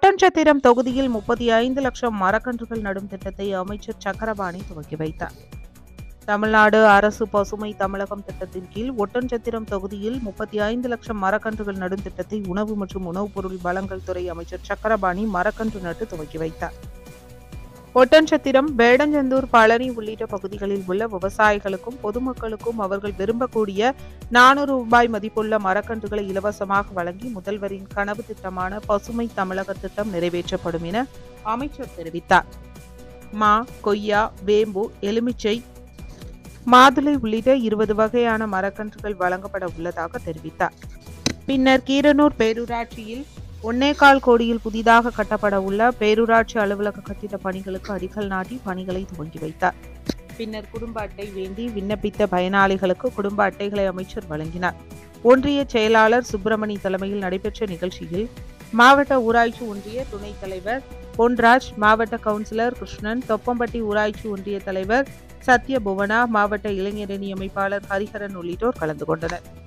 ஒட்டன்சத்திரம் தொகுதியில் முப்பத்தி ஐந்து லட்சம் மரக்கன்றுகள் நடும் திட்டத்தை அமைச்சர் சக்கரபாணி துவக்கி வைத்தார் தமிழ்நாடு அரசு பசுமை தமிழகம் திட்டத்தின் கீழ் ஒட்டன்சத்திரம் தொகுதியில் முப்பத்தி ஐந்து லட்சம் மரக்கன்றுகள் நடும் திட்டத்தை உணவு மற்றும் உணவுப் பொருள் வழங்கல் துறை அமைச்சர் சக்கரபாணி மரக்கன்று நட்டு துவக்கி வைத்தார் ஒட்டன்சத்திரம் வேடஞ்சந்தூர் பழனி உள்ளிட்ட பகுதிகளில் உள்ள விவசாயிகளுக்கும் பொதுமக்களுக்கும் அவர்கள் விரும்பக்கூடிய நானூறு ரூபாய் மதிப்புள்ள மரக்கன்றுகளை இலவசமாக வழங்கி முதல்வரின் கனவு திட்டமான பசுமை தமிழக திட்டம் நிறைவேற்றப்படும் என அமைச்சர் தெரிவித்தார் மா கொய்யா வேம்பு எலுமிச்சை மாதுளை உள்ளிட்ட இருபது வகையான மரக்கன்றுகள் வழங்கப்பட உள்ளதாக தெரிவித்தார் பின்னர் கீரனூர் பேரூராட்சியில் ஒன்னேகால் கோடியில் புதிதாக கட்டப்பட உள்ள பேரூராட்சி அலுவலக கட்டிட பணிகளுக்கு அடிக்கல் நாட்டி பணிகளை துவங்கி வைத்தார் பின்னர் குடும்ப அட்டை வேண்டி விண்ணப்பித்த பயனாளிகளுக்கு குடும்ப அட்டைகளை அமைச்சர் வழங்கினார் ஒன்றிய செயலாளர் சுப்பிரமணி தலைமையில் நடைபெற்ற நிகழ்ச்சியில் மாவட்ட ஊராட்சி ஒன்றிய துணைத் தலைவர் பொன்ராஜ் மாவட்ட கவுன்சிலர் கிருஷ்ணன் தொப்பம்பட்டி ஊராட்சி ஒன்றிய தலைவர் சத்ய புவனா மாவட்ட இளைஞரணி அமைப்பாளர் ஹரிஹரன் உள்ளிட்டோர் கலந்து கொண்டனர்